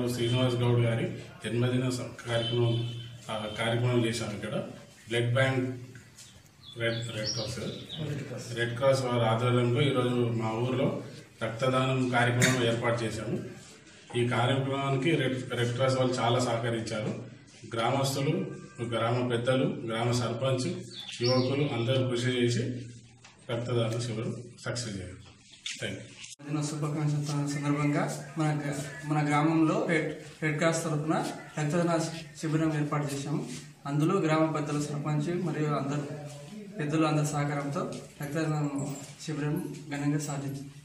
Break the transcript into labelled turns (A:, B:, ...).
A: గారు శ్రీనివాస్ గౌడ్ గారి జన్మదిన స- కార్యక్రమం ఆ, కార్యక్రమం చేశాం ఇక్కడ blood bank red red cross red cross వారి ఆధ్వర్యంలో ఈరోజు మా ఊర్లో రక్తదానం కార్యక్రమం ఏర్పాటు చేశాము ఈ కార్యక్రమానికి రెడ్ రెడ్ క్రాస్ వాళ్ళు చాలా సహకరించారు గ్రామస్తులు గ్రామ పెద్దలు గ్రామ సర్పంచ్ యువకులు అందరూ కృషి చేసి రక్తదాన శిబిరం సక్సెస్ చేయాలి థ్యాంక్ యూ
B: దిన శుభాకాంక్షల సందర్భంగా మన గ- మన గ్రామంలో రెడ్ రెడ్ క్రాస్ తరఫున రక్తదాన శిబిరం ఏర్పాటు చేశాము అందులో గ్రామ పెద్దలు సర్పంచ్ మరియు అందరు పెద్దలు అందరి సహకారంతో రక్తదాన శిబిరం ఘనంగా సాధించింది